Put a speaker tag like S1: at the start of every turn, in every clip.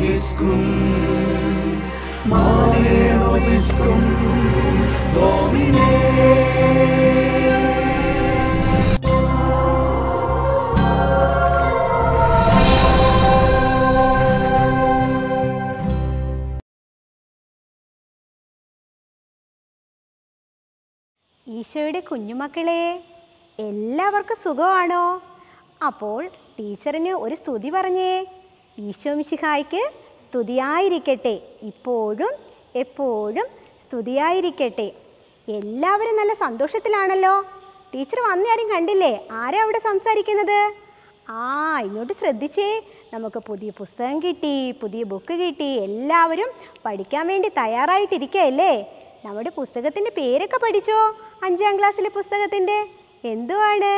S1: vobiscum, Mare vobiscum, Domine.
S2: ഈശോയുടെ കുഞ്ഞുമക്കളെ എല്ലാവർക്കും സുഖമാണോ അപ്പോൾ ടീച്ചറിന് ഒരു സ്തുതി പറഞ്ഞേ ഈശോ മിശിഹായ്ക്ക് സ്തുതിയായിരിക്കട്ടെ ഇപ്പോഴും എപ്പോഴും സ്തുതിയായിരിക്കട്ടെ എല്ലാവരും നല്ല സന്തോഷത്തിലാണല്ലോ ടീച്ചർ വന്നയാരും കണ്ടില്ലേ ആരാ അവിടെ സംസാരിക്കുന്നത് ആ ഇങ്ങോട്ട് ശ്രദ്ധിച്ചേ നമുക്ക് പുതിയ പുസ്തകം കിട്ടി പുതിയ ബുക്ക് കിട്ടി എല്ലാവരും പഠിക്കാൻ വേണ്ടി തയ്യാറായിട്ടിരിക്കുകയല്ലേ നമ്മുടെ പുസ്തകത്തിൻ്റെ പേരൊക്കെ പഠിച്ചോ അഞ്ചാം ക്ലാസ്സിലെ പുസ്തകത്തിൻ്റെ എന്തുവാണ്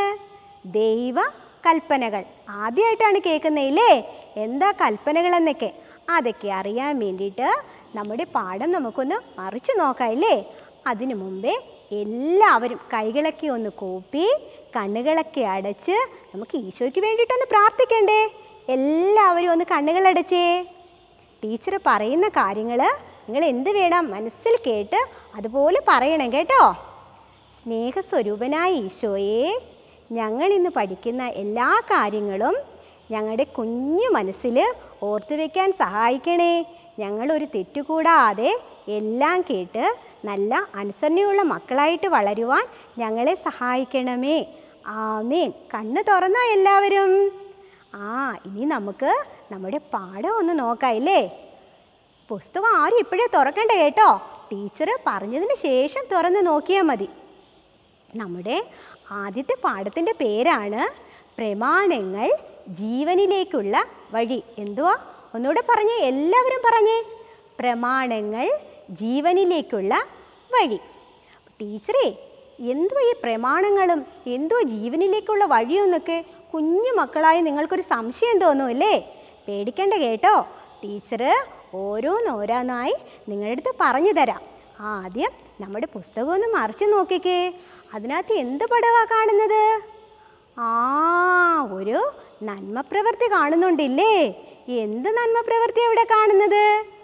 S2: ദൈവ കൽപ്പനകൾ ആദ്യമായിട്ടാണ് കേൾക്കുന്നതില്ലേ എന്താ കൽപ്പനകൾ എന്നൊക്കെ അതൊക്കെ അറിയാൻ വേണ്ടിയിട്ട് നമ്മുടെ പാഠം നമുക്കൊന്ന് മറിച്ച് നോക്കാം ഇല്ലേ അതിനു മുമ്പേ എല്ലാവരും കൈകളൊക്കെ ഒന്ന് കൂപ്പി കണ്ണുകളൊക്കെ അടച്ച് നമുക്ക് ഈശോയ്ക്ക് വേണ്ടിയിട്ടൊന്ന് പ്രാർത്ഥിക്കണ്ടേ എല്ലാവരും ഒന്ന് കണ്ണുകളടച്ചേ ടീച്ചർ പറയുന്ന കാര്യങ്ങൾ നിങ്ങൾ എന്ത് വേണം മനസ്സിൽ കേട്ട് അതുപോലെ പറയണം കേട്ടോ സ്നേഹസ്വരൂപനായ ഈശോയെ ഞങ്ങൾ ഇന്ന് പഠിക്കുന്ന എല്ലാ കാര്യങ്ങളും ഞങ്ങളുടെ കുഞ്ഞു മനസ്സിൽ ഓർത്തു വയ്ക്കാൻ സഹായിക്കണേ ഞങ്ങളൊരു തെറ്റുകൂടാതെ എല്ലാം കേട്ട് നല്ല അനുസരണയുള്ള മക്കളായിട്ട് വളരുവാൻ ഞങ്ങളെ സഹായിക്കണമേ ആമേൻ കണ്ണ് തുറന്നോ എല്ലാവരും ആ ഇനി നമുക്ക് നമ്മുടെ പാഠം ഒന്ന് നോക്കാം ഇല്ലേ പുസ്തകം ആരും ഇപ്പോഴേ തുറക്കണ്ട കേട്ടോ ടീച്ചർ പറഞ്ഞതിന് ശേഷം തുറന്ന് നോക്കിയാൽ മതി നമ്മുടെ ആദ്യത്തെ പാഠത്തിൻ്റെ പേരാണ് പ്രമാണങ്ങൾ ജീവനിലേക്കുള്ള വഴി എന്തുവാ ഒന്നുകൂടെ പറഞ്ഞേ എല്ലാവരും പറഞ്ഞേ പ്രമാണങ്ങൾ ജീവനിലേക്കുള്ള വഴി ടീച്ചറേ എന്തുവാ ഈ പ്രമാണങ്ങളും എന്തുവാ ജീവനിലേക്കുള്ള വഴിയെന്നൊക്കെ കുഞ്ഞു മക്കളായി നിങ്ങൾക്കൊരു സംശയം തോന്നുമല്ലേ പേടിക്കണ്ട കേട്ടോ ടീച്ചർ ഓരോന്നോരോന്നായി നിങ്ങളുടെ അടുത്ത് പറഞ്ഞു തരാം ആദ്യം നമ്മുടെ പുസ്തകം ഒന്ന് മറിച്ച് നോക്കിക്കേ അതിനകത്ത് എന്ത് പടവാ കാണുന്നത് ആ ഒരു നന്മ പ്രവൃത്തി കാണുന്നുണ്ടില്ലേ എന്ത് നന്മ പ്രവൃത്തി ഇവിടെ കാണുന്നത്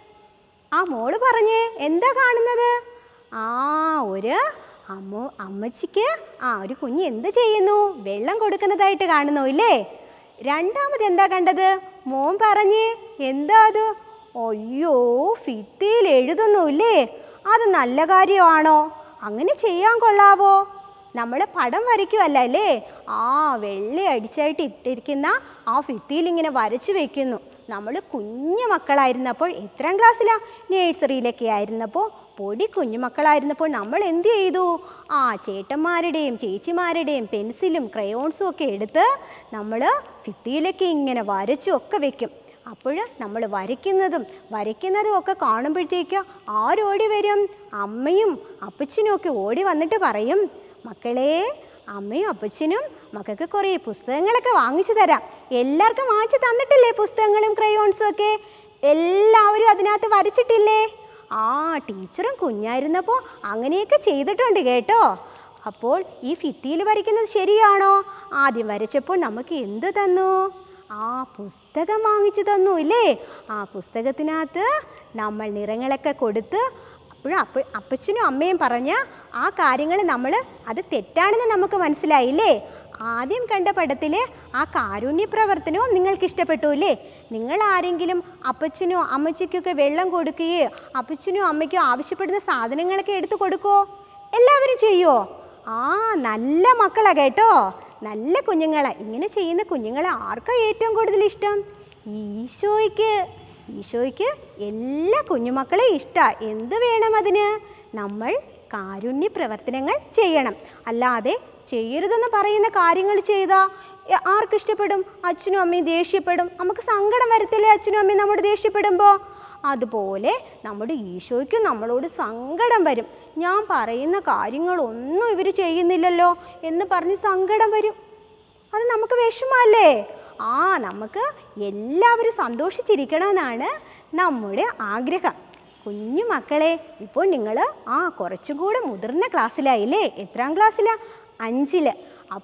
S2: ആ മോള് പറഞ്ഞേ എന്താ കാണുന്നത് ആ ഒരു അമ്മ അമ്മച്ചിക്ക് ആ ഒരു കുഞ്ഞ് എന്ത് ചെയ്യുന്നു വെള്ളം കൊടുക്കുന്നതായിട്ട് കാണുന്നു ഇല്ലേ രണ്ടാമത് എന്താ കണ്ടത് മോൻ പറഞ്ഞേ എന്താ അത് അയ്യോ ഫിത്തിയിൽ എഴുതുന്നു ഇല്ലേ അത് നല്ല കാര്യമാണോ അങ്ങനെ ചെയ്യാൻ കൊള്ളാവോ നമ്മൾ പടം വരയ്ക്കുമല്ല അല്ലേ ആ വെള്ള അടിച്ചായിട്ട് ഇട്ടിരിക്കുന്ന ആ ഫിത്തിയിൽ ഇങ്ങനെ വരച്ചു വെക്കുന്നു നമ്മൾ കുഞ്ഞു മക്കളായിരുന്നപ്പോൾ എത്രാം ക്ലാസ്സിലാണ് നേഴ്സറിയിലൊക്കെ ആയിരുന്നപ്പോൾ പൊടി കുഞ്ഞു മക്കളായിരുന്നപ്പോൾ നമ്മൾ എന്ത് ചെയ്തു ആ ചേട്ടന്മാരുടെയും ചേച്ചിമാരുടെയും പെൻസിലും ക്രയോൺസും ഒക്കെ എടുത്ത് നമ്മൾ ഫിത്തിയിലൊക്കെ ഇങ്ങനെ വരച്ചും ഒക്കെ വെക്കും അപ്പോൾ നമ്മൾ വരയ്ക്കുന്നതും വരയ്ക്കുന്നതും ഒക്കെ കാണുമ്പോഴത്തേക്ക് ആരോടി വരും അമ്മയും അപ്പച്ചനും ഒക്കെ ഓടി വന്നിട്ട് പറയും മക്കളെ അമ്മയും അപ്പച്ചനും മക്കൾക്ക് കുറേ പുസ്തകങ്ങളൊക്കെ വാങ്ങിച്ചു തരാം എല്ലാവർക്കും വാങ്ങിച്ചു തന്നിട്ടില്ലേ പുസ്തകങ്ങളും ക്രയോൺസും ഒക്കെ എല്ലാവരും അതിനകത്ത് വരച്ചിട്ടില്ലേ ആ ടീച്ചറും കുഞ്ഞായിരുന്നപ്പോൾ അങ്ങനെയൊക്കെ ചെയ്തിട്ടുണ്ട് കേട്ടോ അപ്പോൾ ഈ ഫിത്തിയിൽ വരയ്ക്കുന്നത് ശരിയാണോ ആദ്യം വരച്ചപ്പോൾ നമുക്ക് എന്ത് തന്നു ആ പുസ്തകം വാങ്ങിച്ചു തന്നു ഇല്ലേ ആ പുസ്തകത്തിനകത്ത് നമ്മൾ നിറങ്ങളൊക്കെ കൊടുത്ത് അപ്പോഴും അപ്പ അപ്പച്ചനും അമ്മയും പറഞ്ഞ ആ കാര്യങ്ങൾ നമ്മൾ അത് തെറ്റാണെന്ന് നമുക്ക് മനസ്സിലായില്ലേ ആദ്യം കണ്ട പടത്തിൽ ആ കാരുണ്യ പ്രവർത്തനവും നിങ്ങൾക്ക് ഇഷ്ടപ്പെട്ടു അല്ലേ നിങ്ങൾ ആരെങ്കിലും അപ്പച്ചനോ അമ്മച്ചിക്കൊക്കെ വെള്ളം കൊടുക്കുകയോ അപ്പച്ചനോ അമ്മയ്ക്കോ ആവശ്യപ്പെടുന്ന സാധനങ്ങളൊക്കെ എടുത്തു കൊടുക്കുമോ എല്ലാവരും ചെയ്യുമോ ആ നല്ല മക്കളാ കേട്ടോ നല്ല കുഞ്ഞുങ്ങളാ ഇങ്ങനെ ചെയ്യുന്ന കുഞ്ഞുങ്ങളെ ആർക്കാ ഏറ്റവും കൂടുതൽ ഇഷ്ടം ഈശോയ്ക്ക് ഈശോയ്ക്ക് എല്ലാ കുഞ്ഞുമക്കളെയും ഇഷ്ടമാണ് എന്ത് വേണം അതിന് നമ്മൾ കാരുണ്യ പ്രവർത്തനങ്ങൾ ചെയ്യണം അല്ലാതെ ചെയ്യരുതെന്ന് പറയുന്ന കാര്യങ്ങൾ ചെയ്താൽ ആർക്കും ഇഷ്ടപ്പെടും അച്ഛനും അമ്മയും ദേഷ്യപ്പെടും നമുക്ക് സങ്കടം വരത്തില്ലേ അച്ഛനും അമ്മയും നമ്മോട് ദേഷ്യപ്പെടുമ്പോൾ അതുപോലെ നമ്മുടെ ഈശോയ്ക്ക് നമ്മളോട് സങ്കടം വരും ഞാൻ പറയുന്ന കാര്യങ്ങളൊന്നും ഇവർ ചെയ്യുന്നില്ലല്ലോ എന്ന് പറഞ്ഞ് സങ്കടം വരും അത് നമുക്ക് വിഷമല്ലേ ആ നമുക്ക് എല്ലാവരും സന്തോഷിച്ചിരിക്കണമെന്നാണ് നമ്മുടെ ആഗ്രഹം കുഞ്ഞു മക്കളെ ഇപ്പോൾ നിങ്ങൾ ആ കുറച്ചും കൂടെ മുതിർന്ന ക്ലാസ്സിലായില്ലേ എത്രാം ക്ലാസ്സിലാ അഞ്ചിൽ അപ്പോൾ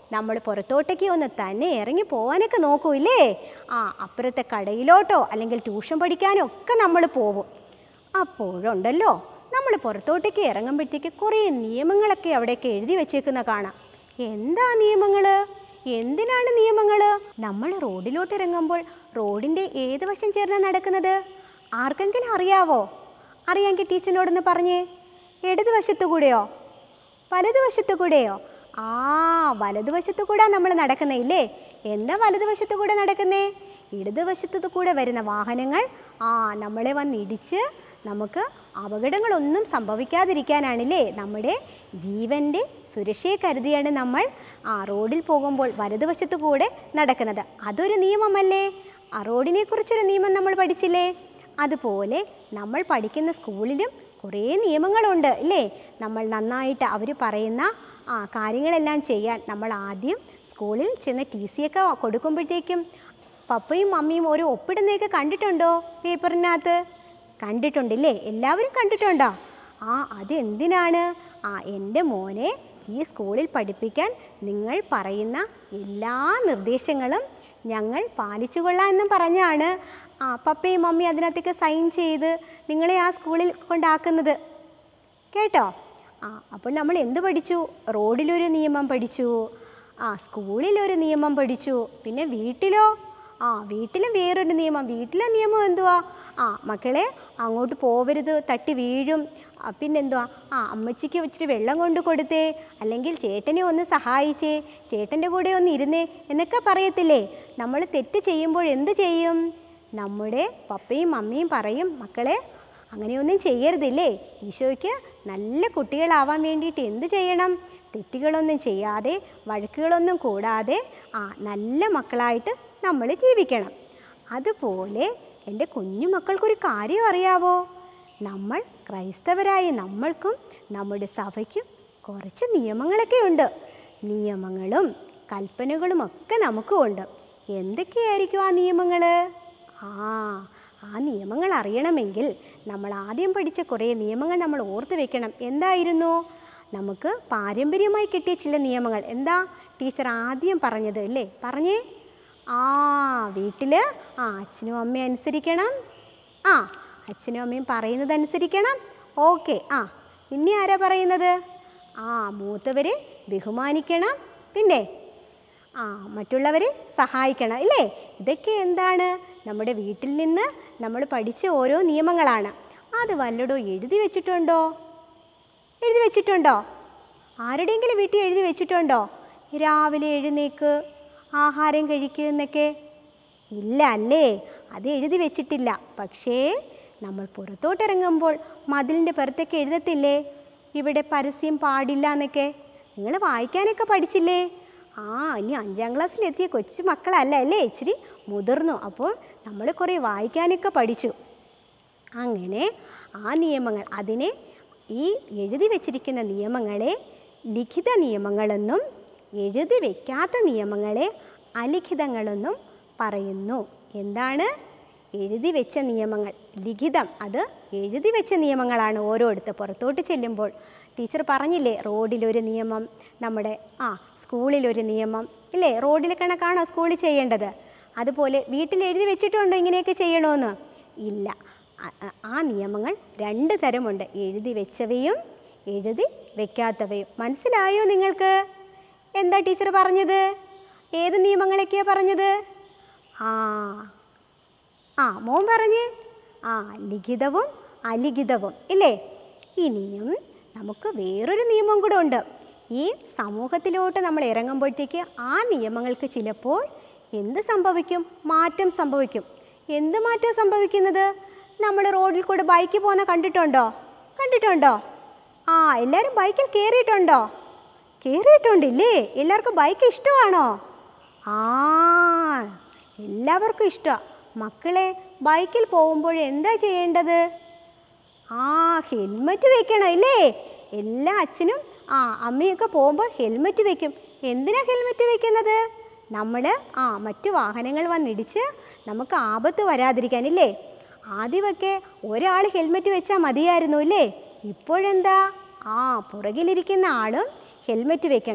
S2: നമ്മൾ പുറത്തോട്ടേക്ക് ഒന്ന് തന്നെ ഇറങ്ങി പോകാനൊക്കെ നോക്കൂല്ലേ ആ അപ്പുറത്തെ കടയിലോട്ടോ അല്ലെങ്കിൽ ട്യൂഷൻ പഠിക്കാനോ ഒക്കെ നമ്മൾ പോവും അപ്പോഴുണ്ടല്ലോ നമ്മൾ പുറത്തോട്ടേക്ക് ഇറങ്ങുമ്പോഴത്തേക്ക് കുറേ നിയമങ്ങളൊക്കെ അവിടെയൊക്കെ എഴുതി വെച്ചേക്കുന്ന കാണാം എന്താ നിയമങ്ങൾ എന്തിനാണ് നിയമങ്ങൾ നമ്മൾ റോഡിലോട്ട് ഇറങ്ങുമ്പോൾ റോഡിൻ്റെ ഏത് വശം ചേർന്ന് നടക്കുന്നത് ആർക്കെങ്കിലും അറിയാവോ അറിയാമെങ്കിൽ ടീച്ചറിനോടൊന്ന് പറഞ്ഞേ ഇടതുവശത്തു കൂടെയോ വലതുവശത്തു കൂടെയോ ആ വലതുവശത്തു കൂടെ നമ്മൾ നടക്കുന്നേ എന്താ വലതുവശത്തു കൂടെ നടക്കുന്നേ ഇടതുവശത്തു കൂടെ വരുന്ന വാഹനങ്ങൾ ആ നമ്മളെ വന്ന് ഇടിച്ച് നമുക്ക് അപകടങ്ങളൊന്നും സംഭവിക്കാതിരിക്കാനാണില്ലേ നമ്മുടെ ജീവൻ്റെ സുരക്ഷയെ കരുതിയാണ് നമ്മൾ ആ റോഡിൽ പോകുമ്പോൾ വലതുവശത്തു കൂടെ നടക്കുന്നത് അതൊരു നിയമമല്ലേ ആ റോഡിനെ കുറിച്ചൊരു നിയമം നമ്മൾ പഠിച്ചില്ലേ അതുപോലെ നമ്മൾ പഠിക്കുന്ന സ്കൂളിലും കുറേ നിയമങ്ങളുണ്ട് അല്ലേ നമ്മൾ നന്നായിട്ട് അവർ പറയുന്ന ആ കാര്യങ്ങളെല്ലാം ചെയ്യാൻ നമ്മൾ ആദ്യം സ്കൂളിൽ ചെന്ന് ടി സി ഒക്കെ കൊടുക്കുമ്പോഴത്തേക്കും പപ്പയും മമ്മിയും ഓരോ ഒപ്പിടുന്നതൊക്കെ കണ്ടിട്ടുണ്ടോ പേപ്പറിനകത്ത് കണ്ടിട്ടുണ്ടല്ലേ എല്ലാവരും കണ്ടിട്ടുണ്ടോ ആ അതെന്തിനാണ് ആ എൻ്റെ മോനെ ഈ സ്കൂളിൽ പഠിപ്പിക്കാൻ നിങ്ങൾ പറയുന്ന എല്ലാ നിർദ്ദേശങ്ങളും ഞങ്ങൾ പാലിച്ചു കൊള്ളാം എന്നും പറഞ്ഞാണ് ആ പപ്പയും മമ്മിയും അതിനകത്തേക്ക് സൈൻ ചെയ്ത് നിങ്ങളെ ആ സ്കൂളിൽ കൊണ്ടാക്കുന്നത് കേട്ടോ ആ അപ്പോൾ നമ്മൾ എന്ത് പഠിച്ചു റോഡിലൊരു നിയമം പഠിച്ചു ആ സ്കൂളിലൊരു നിയമം പഠിച്ചു പിന്നെ വീട്ടിലോ ആ വീട്ടിലും വേറൊരു നിയമം വീട്ടിലെ നിയമം എന്തുവാ ആ മക്കളെ അങ്ങോട്ട് പോവരുത് തട്ടി വീഴും ആ, പിന്നെന്തുവാ ആ അമ്മച്ചിക്ക് ഇച്ചിരി വെള്ളം കൊണ്ട് കൊടുത്തേ അല്ലെങ്കിൽ ചേട്ടനെ ഒന്ന് സഹായിച്ചേ ചേട്ടൻ്റെ കൂടെ ഒന്ന് ഇരുന്നേ എന്നൊക്കെ പറയത്തില്ലേ നമ്മൾ തെറ്റ് ചെയ്യുമ്പോൾ എന്ത് ചെയ്യും നമ്മുടെ പപ്പയും മമ്മിയും പറയും മക്കളെ അങ്ങനെയൊന്നും ചെയ്യരുതില്ലേ ഈശോയ്ക്ക് നല്ല കുട്ടികളാവാൻ വേണ്ടിയിട്ട് എന്ത് ചെയ്യണം തെറ്റുകളൊന്നും ചെയ്യാതെ വഴക്കുകളൊന്നും കൂടാതെ ആ നല്ല മക്കളായിട്ട് നമ്മൾ ജീവിക്കണം അതുപോലെ എൻ്റെ കുഞ്ഞു മക്കൾക്കൊരു കാര്യം അറിയാവോ നമ്മൾ ക്രൈസ്തവരായ നമ്മൾക്കും നമ്മുടെ സഭയ്ക്കും കുറച്ച് നിയമങ്ങളൊക്കെ ഉണ്ട് നിയമങ്ങളും കൽപ്പനകളും ഒക്കെ നമുക്കും ഉണ്ട് എന്തൊക്കെയായിരിക്കും ആ നിയമങ്ങൾ ആ ആ നിയമങ്ങൾ അറിയണമെങ്കിൽ നമ്മൾ ആദ്യം പഠിച്ച കുറേ നിയമങ്ങൾ നമ്മൾ ഓർത്ത് വെക്കണം എന്തായിരുന്നു നമുക്ക് പാരമ്പര്യമായി കിട്ടിയ ചില നിയമങ്ങൾ എന്താ ടീച്ചർ ആദ്യം പറഞ്ഞത് അല്ലേ പറഞ്ഞേ ആ വീട്ടിൽ ആ അച്ഛനും അമ്മയും അനുസരിക്കണം ആ അച്ഛനും അമ്മയും പറയുന്നത് അനുസരിക്കണം ഓക്കെ ആ ഇനി ആരാ പറയുന്നത് ആ മൂത്തവരെ ബഹുമാനിക്കണം പിന്നെ ആ മറ്റുള്ളവരെ സഹായിക്കണം ഇല്ലേ ഇതൊക്കെ എന്താണ് നമ്മുടെ വീട്ടിൽ നിന്ന് നമ്മൾ പഠിച്ച ഓരോ നിയമങ്ങളാണ് അത് വല്ലടോ എഴുതി വെച്ചിട്ടുണ്ടോ എഴുതി വെച്ചിട്ടുണ്ടോ ആരുടെയെങ്കിലും വീട്ടിൽ എഴുതി വെച്ചിട്ടുണ്ടോ രാവിലെ എഴുന്നേക്ക് ആഹാരം കഴിക്കുക എന്നൊക്കെ ഇല്ല അല്ലേ അത് എഴുതി വെച്ചിട്ടില്ല പക്ഷേ നമ്മൾ പുറത്തോട്ടിറങ്ങുമ്പോൾ മതിലിൻ്റെ പുറത്തൊക്കെ എഴുതത്തില്ലേ ഇവിടെ പരസ്യം പാടില്ല എന്നൊക്കെ നിങ്ങൾ വായിക്കാനൊക്കെ പഠിച്ചില്ലേ ആ ഇനി അഞ്ചാം ക്ലാസ്സിലെത്തിയ കൊച്ചു മക്കളല്ല അല്ലേ ഇച്ചിരി മുതിർന്നു അപ്പോൾ നമ്മൾ കുറേ വായിക്കാനൊക്കെ പഠിച്ചു അങ്ങനെ ആ നിയമങ്ങൾ അതിനെ ഈ എഴുതി വച്ചിരിക്കുന്ന നിയമങ്ങളെ ലിഖിത നിയമങ്ങളെന്നും എഴുതി വയ്ക്കാത്ത നിയമങ്ങളെ അലിഖിതങ്ങളെന്നും പറയുന്നു എന്താണ് എഴുതി വെച്ച നിയമങ്ങൾ ലിഖിതം അത് എഴുതി വെച്ച നിയമങ്ങളാണ് ഓരോരുത്തർ പുറത്തോട്ട് ചെല്ലുമ്പോൾ ടീച്ചർ പറഞ്ഞില്ലേ റോഡിലൊരു നിയമം നമ്മുടെ ആ സ്കൂളിലൊരു നിയമം ഇല്ലേ റോഡിൽ കണക്കാണോ സ്കൂളിൽ ചെയ്യേണ്ടത് അതുപോലെ വീട്ടിൽ എഴുതി വെച്ചിട്ടുണ്ടോ ഇങ്ങനെയൊക്കെ ചെയ്യണമെന്ന് ഇല്ല ആ- ആ- ആ നിയമങ്ങൾ രണ്ട് തരമുണ്ട് എഴുതി വെച്ചവയും എഴുതി വെക്കാത്തവയും മനസ്സിലായോ നിങ്ങൾക്ക് എന്താ ടീച്ചർ പറഞ്ഞത് ഏത് നിയമങ്ങളൊക്കെയാണ് പറഞ്ഞത് ആ ആ മോൻ പറഞ്ഞ് ആ ലിഖിതവും അലിഖിതവും ഇല്ലേ ഇനിയും നമുക്ക് വേറൊരു നിയമം കൂടെ ഉണ്ട് ഈ സമൂഹത്തിലോട്ട് നമ്മൾ ഇറങ്ങുമ്പോഴത്തേക്ക് ആ നിയമങ്ങൾക്ക് ചിലപ്പോൾ എന്ത് സംഭവിക്കും മാറ്റം സംഭവിക്കും എന്ത് മാറ്റം സംഭവിക്കുന്നത് നമ്മൾ റോഡിൽ കൂടെ ബൈക്ക് പോകുന്ന കണ്ടിട്ടുണ്ടോ കണ്ടിട്ടുണ്ടോ ആ എല്ലാവരും ബൈക്കിൽ കയറിയിട്ടുണ്ടോ കയറിയിട്ടുണ്ടില്ലേ എല്ലാവർക്കും ബൈക്ക് ഇഷ്ടമാണോ ആ എല്ലാവർക്കും ഇഷ്ടമാണ് മക്കളെ ബൈക്കിൽ പോകുമ്പോൾ എന്താ ചെയ്യേണ്ടത് ആ ഹെൽമറ്റ് വെക്കണം ഇല്ലേ എല്ലാ അച്ഛനും ആ അമ്മയൊക്കെ പോകുമ്പോൾ ഹെൽമറ്റ് വെക്കും എന്തിനാ ഹെൽമറ്റ് വെക്കുന്നത് നമ്മൾ ആ മറ്റു വാഹനങ്ങൾ വന്നിടിച്ച് നമുക്ക് ആപത്ത് വരാതിരിക്കാൻ ഇല്ലേ ആദ്യമൊക്കെ ഒരാൾ ഹെൽമറ്റ് വെച്ചാൽ മതിയായിരുന്നു ഇല്ലേ ഇപ്പോഴെന്താ ആ പുറകിലിരിക്കുന്ന ആളും ഹെൽമറ്റ് വെക്കണം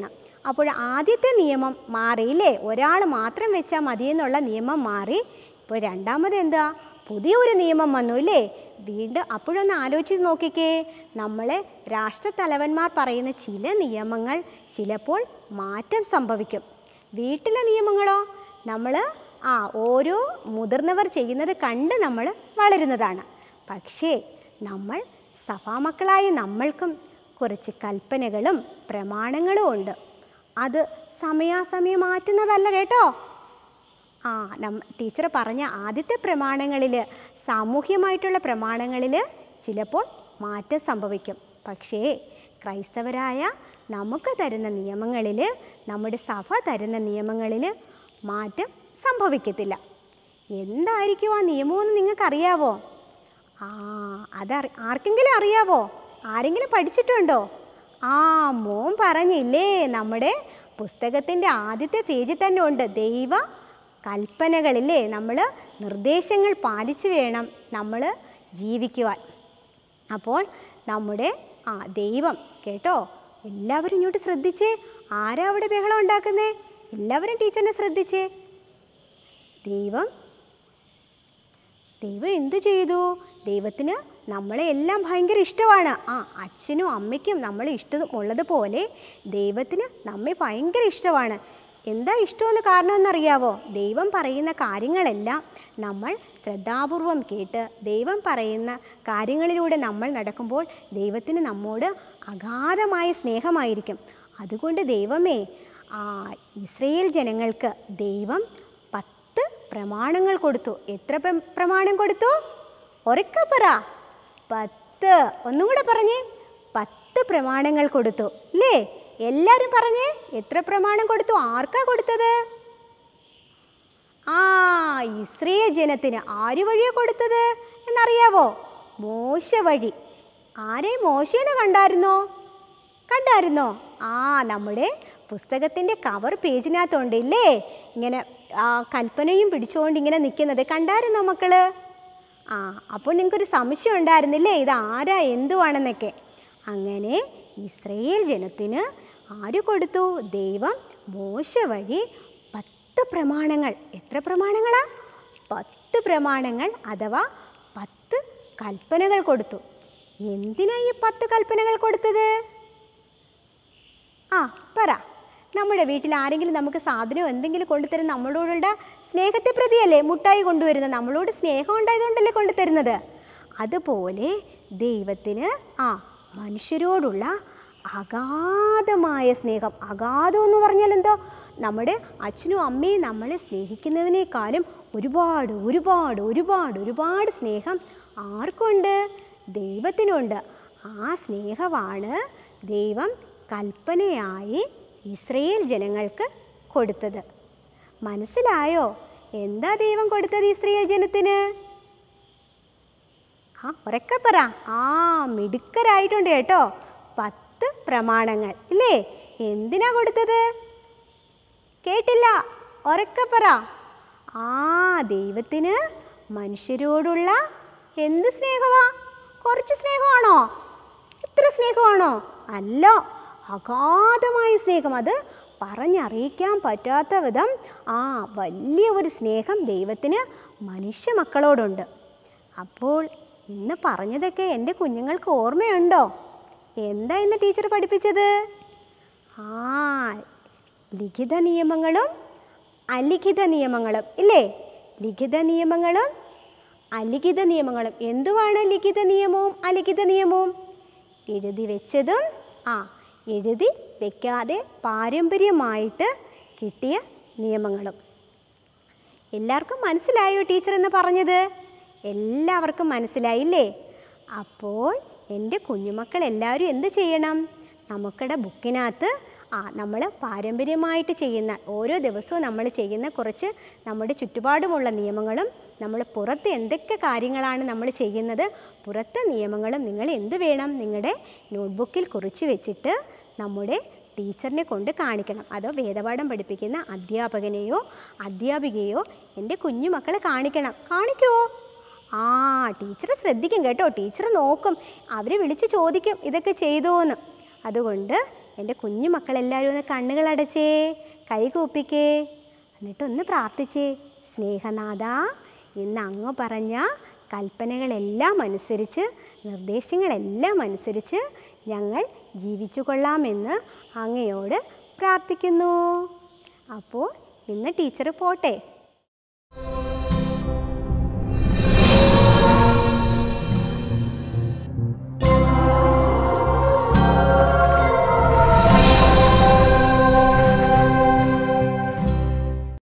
S2: അപ്പോൾ ആദ്യത്തെ നിയമം മാറിയില്ലേ ഒരാൾ മാത്രം വെച്ചാൽ മതിയെന്നുള്ള നിയമം മാറി ഇപ്പോൾ രണ്ടാമത് എന്താ പുതിയൊരു നിയമം വന്നു ഇല്ലേ വീണ്ടും അപ്പോഴൊന്ന് ആലോചിച്ച് നോക്കിക്കേ നമ്മളെ രാഷ്ട്രത്തലവന്മാർ പറയുന്ന ചില നിയമങ്ങൾ ചിലപ്പോൾ മാറ്റം സംഭവിക്കും വീട്ടിലെ നിയമങ്ങളോ നമ്മൾ ആ ഓരോ മുതിർന്നവർ ചെയ്യുന്നത് കണ്ട് നമ്മൾ വളരുന്നതാണ് പക്ഷേ നമ്മൾ സഭാമക്കളായ നമ്മൾക്കും കുറച്ച് കൽപ്പനകളും പ്രമാണങ്ങളും ഉണ്ട് അത് സമയാസമയം മാറ്റുന്നതല്ല കേട്ടോ ആ നമ്മ ടീച്ചർ പറഞ്ഞ ആദ്യത്തെ പ്രമാണങ്ങളിൽ സാമൂഹ്യമായിട്ടുള്ള പ്രമാണങ്ങളിൽ ചിലപ്പോൾ മാറ്റം സംഭവിക്കും പക്ഷേ ക്രൈസ്തവരായ നമുക്ക് തരുന്ന നിയമങ്ങളിൽ നമ്മുടെ സഭ തരുന്ന നിയമങ്ങളിൽ മാറ്റം സംഭവിക്കത്തില്ല എന്തായിരിക്കും ആ നിയമമെന്ന് നിങ്ങൾക്കറിയാവോ ആ അതറി ആർക്കെങ്കിലും അറിയാവോ ആരെങ്കിലും പഠിച്ചിട്ടുണ്ടോ ആ മോൻ പറഞ്ഞില്ലേ നമ്മുടെ പുസ്തകത്തിൻ്റെ ആദ്യത്തെ പേജിൽ തന്നെ ഉണ്ട് ദൈവ കൽപ്പനകളില്ലേ നമ്മൾ നിർദ്ദേശങ്ങൾ പാലിച്ചു വേണം നമ്മൾ ജീവിക്കുവാൻ അപ്പോൾ നമ്മുടെ ആ ദൈവം കേട്ടോ എല്ലാവരും ഇങ്ങോട്ട് ശ്രദ്ധിച്ചേ ആരാ അവിടെ ബഹളം ഉണ്ടാക്കുന്നേ എല്ലാവരും ടീച്ചറിനെ ശ്രദ്ധിച്ചേ ദൈവം ദൈവം എന്ത് ചെയ്തു ദൈവത്തിന് നമ്മളെ എല്ലാം ഭയങ്കര ഇഷ്ടമാണ് ആ അച്ഛനും അമ്മയ്ക്കും നമ്മളെ ഇഷ്ടം ഉള്ളതുപോലെ ദൈവത്തിന് നമ്മെ ഭയങ്കര ഇഷ്ടമാണ് എന്താ ഇഷ്ടമെന്ന് കാരണമെന്നറിയാവോ ദൈവം പറയുന്ന കാര്യങ്ങളെല്ലാം നമ്മൾ ശ്രദ്ധാപൂർവം കേട്ട് ദൈവം പറയുന്ന കാര്യങ്ങളിലൂടെ നമ്മൾ നടക്കുമ്പോൾ ദൈവത്തിന് നമ്മോട് അഗാധമായ സ്നേഹമായിരിക്കും അതുകൊണ്ട് ദൈവമേ ആ ഇസ്രയേൽ ജനങ്ങൾക്ക് ദൈവം പത്ത് പ്രമാണങ്ങൾ കൊടുത്തു എത്ര പ്ര- പ്രമാണം കൊടുത്തു ഒരൊക്കെ പറ പത്ത് ഒന്നും കൂടെ പറഞ്ഞേ പത്ത് പ്രമാണങ്ങൾ കൊടുത്തു അല്ലേ എല്ലാവരും പറഞ്ഞേ എത്ര പ്രമാണം കൊടുത്തു ആർക്കാ കൊടുത്തത് ആ ഇസ്രയേൽ ജനത്തിന് ആര് വഴിയാ കൊടുത്തത് എന്നറിയാവോ മോശ വഴി ആരെയും മോശേനെ കണ്ടായിരുന്നോ കണ്ടായിരുന്നോ ആ നമ്മുടെ പുസ്തകത്തിൻ്റെ കവർ പേജിനകത്തുണ്ട് ഇല്ലേ ഇങ്ങനെ ആ കൽപ്പനയും പിടിച്ചുകൊണ്ട് ഇങ്ങനെ നിൽക്കുന്നത് കണ്ടായിരുന്നോ മക്കള് ആ അപ്പോൾ നിങ്ങൾക്കൊരു സംശയം ഉണ്ടായിരുന്നില്ലേ ഇത് ആരാ എന്തുവാണെന്നൊക്കെ അങ്ങനെ ഇസ്രയേൽ ജനത്തിന് ആര് കൊടുത്തു ദൈവം മോശ വഴി പത്ത് പ്രമാണങ്ങൾ എത്ര പ്രമാണങ്ങളാ പത്ത് പ്രമാണങ്ങൾ അഥവാ പത്ത് കൽപ്പനകൾ കൊടുത്തു എന്തിനാ ഈ പത്ത് കൽപ്പനകൾ കൊടുത്തത് ആ പറ നമ്മുടെ വീട്ടിൽ ആരെങ്കിലും നമുക്ക് സാധനം എന്തെങ്കിലും കൊണ്ടുതരുന്ന നമ്മളോടുള്ള സ്നേഹത്തെ പ്രതിയല്ലേ മുട്ടായി കൊണ്ടുവരുന്നത് നമ്മളോട് സ്നേഹം ഉണ്ടായതുകൊണ്ടല്ലേ കൊണ്ടുതരുന്നത് അതുപോലെ ദൈവത്തിന് ആ മനുഷ്യരോടുള്ള അഗാധമായ സ്നേഹം അഗാധം എന്ന് പറഞ്ഞാൽ എന്തോ നമ്മുടെ അച്ഛനും അമ്മയും നമ്മളെ സ്നേഹിക്കുന്നതിനേക്കാളും ഒരുപാട് ഒരുപാട് ഒരുപാട് ഒരുപാട് സ്നേഹം ആർക്കുണ്ട് ദൈവത്തിനുണ്ട് ആ സ്നേഹമാണ് ദൈവം കൽപ്പനയായി ഇസ്രയേൽ ജനങ്ങൾക്ക് കൊടുത്തത് മനസ്സിലായോ എന്താ ദൈവം കൊടുത്തത് ഇസ്രയേൽ ജനത്തിന് ആ ഉറക്കെ പറ ആ മിടുക്കരായിട്ടുണ്ട് കേട്ടോ പത്ത് പ്രമാണങ്ങൾ ഇല്ലേ എന്തിനാ കൊടുത്തത് കേട്ടില്ല ഉറക്കെ പറ ആ ദൈവത്തിന് മനുഷ്യരോടുള്ള എന്ത് സ്നേഹമാ കുറച്ച് സ്നേഹമാണോ ഇത്ര സ്നേഹമാണോ അല്ല അഗാധമായ സ്നേഹം അത് പറഞ്ഞറിയിക്കാൻ പറ്റാത്ത വിധം ആ വലിയ ഒരു സ്നേഹം ദൈവത്തിന് മനുഷ്യ മക്കളോടുണ്ട് അപ്പോൾ ഇന്ന് പറഞ്ഞതൊക്കെ എൻ്റെ കുഞ്ഞുങ്ങൾക്ക് ഓർമ്മയുണ്ടോ എന്താ ഇന്ന് ടീച്ചർ പഠിപ്പിച്ചത് ആ ലിഖിത നിയമങ്ങളും അലിഖിത നിയമങ്ങളും ഇല്ലേ ലിഖിത നിയമങ്ങളും അലിഖിത നിയമങ്ങളും എന്തുവാണ് ലിഖിത നിയമവും അലിഖിത നിയമവും എഴുതി വെച്ചതും ആ എഴുതി വെക്കാതെ പാരമ്പര്യമായിട്ട് കിട്ടിയ നിയമങ്ങളും എല്ലാവർക്കും മനസ്സിലായോ ടീച്ചർ എന്ന് പറഞ്ഞത് എല്ലാവർക്കും മനസ്സിലായില്ലേ അപ്പോൾ എൻ്റെ കുഞ്ഞുമക്കൾ എല്ലാവരും എന്ത് ചെയ്യണം നമുക്കിടെ ബുക്കിനകത്ത് ആ നമ്മൾ പാരമ്പര്യമായിട്ട് ചെയ്യുന്ന ഓരോ ദിവസവും നമ്മൾ ചെയ്യുന്ന കുറച്ച് നമ്മുടെ ചുറ്റുപാടുമുള്ള നിയമങ്ങളും നമ്മൾ പുറത്ത് എന്തൊക്കെ കാര്യങ്ങളാണ് നമ്മൾ ചെയ്യുന്നത് പുറത്തെ നിയമങ്ങളും നിങ്ങൾ എന്ത് വേണം നിങ്ങളുടെ നോട്ട്ബുക്കിൽ കുറിച്ച് വെച്ചിട്ട് നമ്മുടെ ടീച്ചറിനെ കൊണ്ട് കാണിക്കണം അതോ വേദപാഠം പഠിപ്പിക്കുന്ന അധ്യാപകനെയോ അധ്യാപികയോ എൻ്റെ കുഞ്ഞു മക്കളെ കാണിക്കണം കാണിക്കുമോ ആ ടീച്ചർ ശ്രദ്ധിക്കും കേട്ടോ ടീച്ചർ നോക്കും അവർ വിളിച്ച് ചോദിക്കും ഇതൊക്കെ ചെയ്തോന്ന് അതുകൊണ്ട് എൻ്റെ കുഞ്ഞു മക്കളെല്ലാവരും ഒന്ന് കണ്ണുകൾ അടച്ചേ കൈ കൂപ്പിക്കേ എന്നിട്ടൊന്ന് പ്രാർത്ഥിച്ചേ സ്നേഹനാഥ ഇന്ന് അങ്ങ് പറഞ്ഞ കൽപ്പനകളെല്ലാം അനുസരിച്ച് നിർദ്ദേശങ്ങളെല്ലാം അനുസരിച്ച് ഞങ്ങൾ ജീവിച്ചു കൊള്ളാമെന്ന് അങ്ങയോട് പ്രാർത്ഥിക്കുന്നു അപ്പോൾ ഇന്ന് ടീച്ചർ പോട്ടെ